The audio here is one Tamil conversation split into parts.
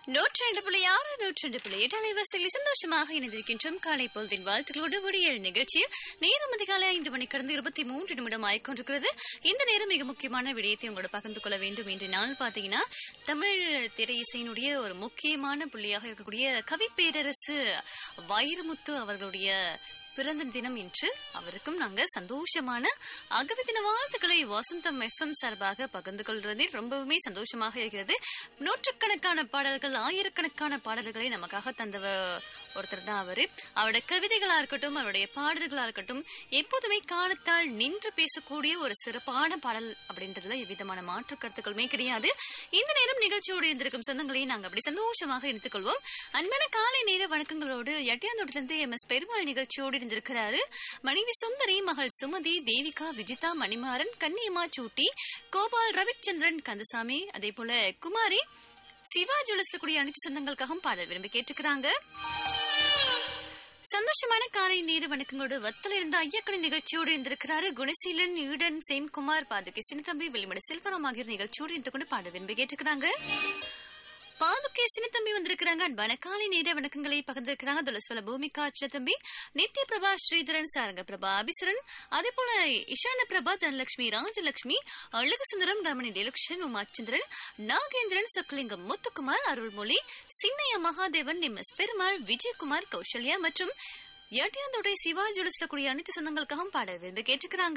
நூற்றி ரெண்டு புள்ளி ஆறு நூற்றி ரெண்டு புள்ளி எட்டு அலைவரிசையில் சந்தோஷமாக இணைந்திருக்கின்றோம் காலை பொழுதின் வாழ்த்துக்களோடு விடியல் நிகழ்ச்சியில் நேரம் அதிகாலை ஐந்து மணி கடந்து இருபத்தி மூன்று நிமிடம் ஆய்கொண்டிருக்கிறது இந்த நேரம் மிக முக்கியமான விடயத்தை உங்களோட பகிர்ந்து கொள்ள வேண்டும் என்று நாள் பார்த்தீங்கன்னா தமிழ் திரை இசையினுடைய ஒரு முக்கியமான புள்ளியாக இருக்கக்கூடிய கவி பேரரசு வைரமுத்து அவர்களுடைய பிறந்த தினம் இன்று அவருக்கும் நாங்க சந்தோஷமான அகவி தின வாழ்த்துக்களை வசந்தம் எஃப்எம் சார்பாக பகிர்ந்து கொள்வதில் ரொம்பவுமே சந்தோஷமாக இருக்கிறது நூற்றுக்கணக்கான பாடல்கள் ஆயிரக்கணக்கான பாடல்களை நமக்காக தந்தவ ஒருத்தர் தான் அவரு அவருடைய கவிதைகளா இருக்கட்டும் அவருடைய பாடல்களா இருக்கட்டும் எப்போதுமே காலத்தால் நின்று பேசக்கூடிய ஒரு சிறப்பான பாடல் அப்படின்றதுல எவ்விதமான மாற்று கருத்துக்களுமே கிடையாது இந்த நேரம் நிகழ்ச்சியோடு இருந்திருக்கும் சொந்தங்களையும் நாங்க அப்படி சந்தோஷமாக எடுத்துக்கொள்வோம் அன்பான காலை நேர வணக்கங்களோடு எட்டியாந்தோட்டத்திலிருந்து எம் எஸ் பெருமாள் நிகழ்ச்சியோடு இருந்திருக்கிறாரு மனைவி சுந்தரி மகள் சுமதி தேவிகா விஜிதா மணிமாறன் கன்னியம்மா சூட்டி கோபால் ரவிச்சந்திரன் கந்தசாமி அதே போல குமாரி சிவா ஜுவல்ஸ்ல கூடிய அனைத்து சொந்தங்களுக்காகவும் பாடல் விரும்பி கேட்டுக்கிறாங்க சந்தோஷமான காலை நேர வணக்கங்களோடு வத்தல இருந்த ஐயக்கணி நிகழ்ச்சியோடு இருந்திருக்கிறாரு குணசீலன் ஈடன் சேம்குமார் பாதுகை சின்னத்தம்பி வெளிமட செல்வராம் ஆகியோர் நிகழ்ச்சியோடு இருந்து கொண்டு பாட விரும்பி கேட்டுக்கிறாங்க பாதுகே சின்னத்தம்பி வந்திருக்கிறாங்க அன்பான காலை நேர வணக்கங்களை பகிர்ந்திருக்கிறாங்க துளஸ்வல பூமிகா சின்னத்தம்பி நித்ய பிரபா ஸ்ரீதரன் சாரங்க பிரபா அபிசரன் அதே போல இஷான பிரபா தனலட்சுமி ராஜலட்சுமி அழகு சுந்தரம் ரமணி டெலுக்ஷன் உமாச்சந்திரன் நாகேந்திரன் சொக்கலிங்கம் முத்துக்குமார் அருள்மொழி சின்னையா மகாதேவன் எம் எஸ் பெருமாள் விஜயகுமார் கௌசல்யா மற்றும் எட்டியாந்தோடைய சிவாஜி உலசில கூடிய அனைத்து சொந்தங்களுக்காகவும் பாட விரும்பி கேட்டுக்கிறாங்க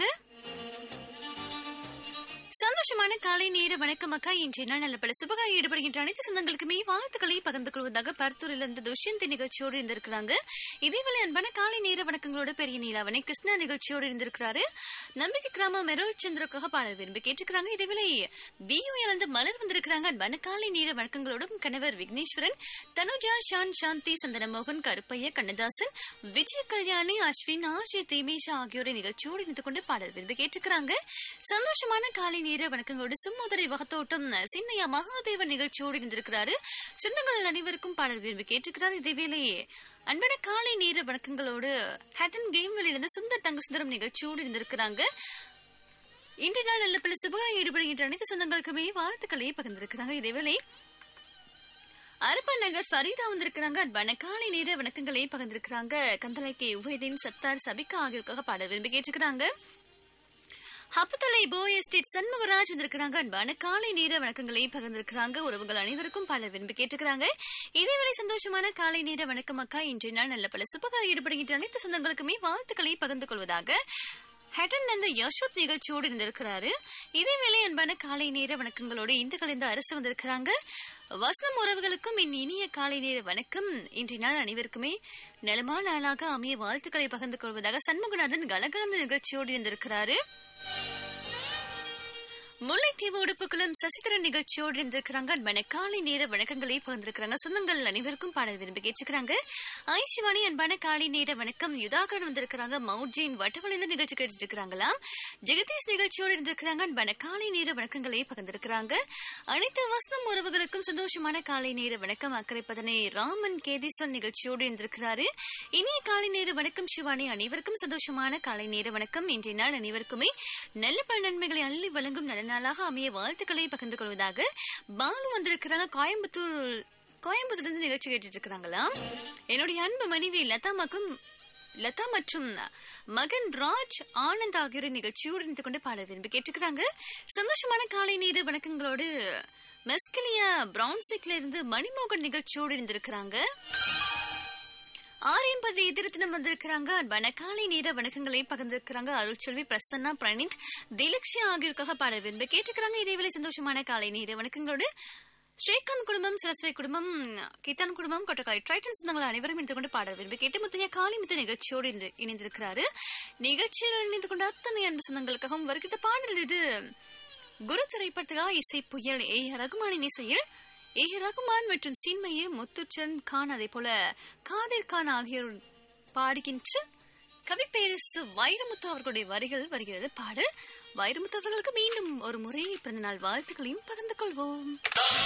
சந்தோஷமான காலை நேர வணக்கம் அக்கா இன்றைய நாள் நல்ல பல சுபகாரி ஈடுபடுகின்ற அனைத்து சொந்தங்களுக்குமே வாழ்த்துக்களை பகிர்ந்து கொள்வதாக பருத்தூரிலிருந்து துஷ்யந்த் நிகழ்ச்சியோடு இருந்திருக்கிறாங்க இதேவேளை அன்பான காலை நேர வணக்கங்களோட பெரிய நீலாவணை கிருஷ்ணா நிகழ்ச்சியோடு இருந்திருக்கிறாரு நம்பிக்கை கிராம மெரோல் சந்திரக்காக பாட விரும்பி கேட்டுக்கிறாங்க இதேவேளை பியூ இழந்து மலர் வந்திருக்கிறாங்க அன்பான காலை நேர வணக்கங்களோடும் கணவர் விக்னேஸ்வரன் தனுஜா ஷான் சாந்தி சந்தனமோகன் கருப்பைய கண்ணதாசன் விஜய கல்யாணி அஸ்வின் ஆஷி தீமேஷா ஆகியோரை நிகழ்ச்சியோடு இணைந்து கொண்டு பாடல் விரும்பி கேட்டுக்கிறாங்க சந்தோஷமான காலை நேர வணக்கங்களோடு சும்மோதரை வகத்தோட்டம் சின்னையா மகாதேவன் நிகழ்ச்சியோடு இருந்திருக்கிறாரு சொந்தங்கள் அனைவருக்கும் பாடல் விரும்பி கேட்டுக்கிறார் இதேவேளை அன்பான காலை நேர வணக்கங்களோடு ஹேட்டன் கேம் வெளியிலிருந்து சுந்தர் தங்க சுந்தரம் நிகழ்ச்சியோடு இருந்திருக்கிறாங்க இன்றைய நாள் நல்ல பல சுபகாரம் ஈடுபடுகின்ற அனைத்து சொந்தங்களுக்குமே வாழ்த்துக்களை பகிர்ந்திருக்கிறாங்க இதேவேளை அரப்பன் நகர் ஃபரீதா வந்திருக்கிறாங்க அன்பான காலை நேர வணக்கங்களை பகிர்ந்திருக்கிறாங்க கந்தலைக்கு உபயதீன் சத்தார் சபிகா ஆகியோருக்காக பாட விரும்பி கேட்டுக்கிறாங்க ஹப்புத்தலை போ எஸ்டேட் சண்முகராஜ் வந்திருக்கிறாங்க அன்பான காலை நேர வணக்கங்களை பகிர்ந்திருக்கிறாங்க உறவுகள் அனைவருக்கும் பல விரும்பி கேட்டுக்கிறாங்க இதேவேளை சந்தோஷமான காலை நேர வணக்கம் அக்கா இன்றைய நாள் நல்ல பல சுபகார ஈடுபடுகின்ற அனைத்து சொந்தங்களுக்குமே வாழ்த்துக்களை பகிர்ந்து கொள்வதாக ஹெட்டன் அந்த யசோத் நிகழ்ச்சியோடு இருந்திருக்கிறாரு இதேவேளை அன்பான காலை நேர வணக்கங்களோடு இந்த கலைந்த அரசு வந்திருக்கிறாங்க வசனம் உறவுகளுக்கும் இன் இனிய காலை நேர வணக்கம் இன்றைய நாள் அனைவருக்குமே நலமான நாளாக அமைய வாழ்த்துக்களை பகிர்ந்து கொள்வதாக சண்முகநாதன் கலகலந்த நிகழ்ச்சியோடு இருந்திருக்கிறாரு முல்லைத்தீவு உடுப்புக்குளம் சசிதரன் நிகழ்ச்சியோடு இருந்திருக்கிறாங்க அன்பான காலை நேர வணக்கங்களை பகிர்ந்திருக்கிறாங்க சொந்தங்கள் அனைவருக்கும் பாட விரும்பி கேட்டுக்கிறாங்க ஐஷிவாணி அன்பான காலை நேர வணக்கம் யுதாகர் வந்திருக்கிறாங்க மவுஜின் வட்டவளைந்த நிகழ்ச்சி கேட்டுட்டு இருக்கிறாங்களாம் ஜெகதீஷ் நிகழ்ச்சியோடு இருந்திருக்கிறாங்க அன்பான காலை நேர வணக்கங்களை பகிர்ந்திருக்கிறாங்க அனைத்து வசனம் உறவுகளுக்கும் சந்தோஷமான காலை நேர வணக்கம் அக்கறை பதனை ராமன் கேதீஸ்வரன் நிகழ்ச்சியோடு இருந்திருக்கிறாரு இனிய காலை நேர வணக்கம் சிவானி அனைவருக்கும் சந்தோஷமான காலை நேர வணக்கம் இன்றைய நாள் அனைவருக்குமே நல்ல பல நன்மைகளை அள்ளி வழங்கும் நல்ல நாளாக அமைய வாழ்த்துக்களை பகிர்ந்து கொள்வதாக பாலு வந்திருக்கிறாங்க கோயம்புத்தூர் கோயம்புத்தூர்ல இருந்து நிகழ்ச்சி கேட்டுட்டு இருக்கிறாங்களாம் என்னுடைய அன்பு மனைவி லதாமாக்கும் லதா மற்றும் மகன் ராஜ் ஆனந்த் ஆகியோரை நிகழ்ச்சியோடு இணைந்து கொண்டு பாட விரும்பி கேட்டுக்கிறாங்க சந்தோஷமான காலை நேர வணக்கங்களோடு மெஸ்கிலியா பிரவுன்சிக்ல இருந்து மணிமோகன் நிகழ்ச்சியோடு இருந்திருக்கிறாங்க ஆரியம்பதி எதிர்த்தினம் வந்திருக்கிறாங்க அன்பான காலை நேர வணக்கங்களை பகிர்ந்திருக்கிறாங்க அருள்செல்வி பிரசன்னா பிரணீத் திலக்ஷியா ஆகியோருக்காக பாட விரும்பி கேட்டுக்கிறாங்க இதேவேளை சந்தோஷமான காலை நேர வணக்கங்களோடு ஸ்ரீகாந்த் குடும்பம் சரஸ்வதி குடும்பம் கீதான் குடும்பம் கொட்டக்காய் ட்ரைட்டன் சொந்தங்கள் அனைவரும் இணைந்து கொண்டு பாட விரும்பி கேட்டு முத்தைய காளிமுத்த நிகழ்ச்சியோடு இணைந்து- இணைந்திருக்கிறாரு நிகழ்ச்சியில் இணைந்து கொண்ட அத்தனை அன்பு சொந்தங்களுக்காகவும் வருகிற பாடல் இது குரு திரைப்படத்துக்காக இசை புயல் ஏ ஆர் ரகுமானின் இசையில் ஏ ஆர் ரகுமான் மற்றும் சின்மயி முத்துச்சன் கான் அதே போல காதிர் கான் ஆகியோர் பாடுகின்ற கவிப்பேரசு வைரமுத்து அவர்களுடைய வரிகள் வருகிறது பாடல் வைரமுத்து அவர்களுக்கு மீண்டும் ஒரு முறை பிறந்தநாள் வாழ்த்துக்களையும் பகிர்ந்து கொள்வோம்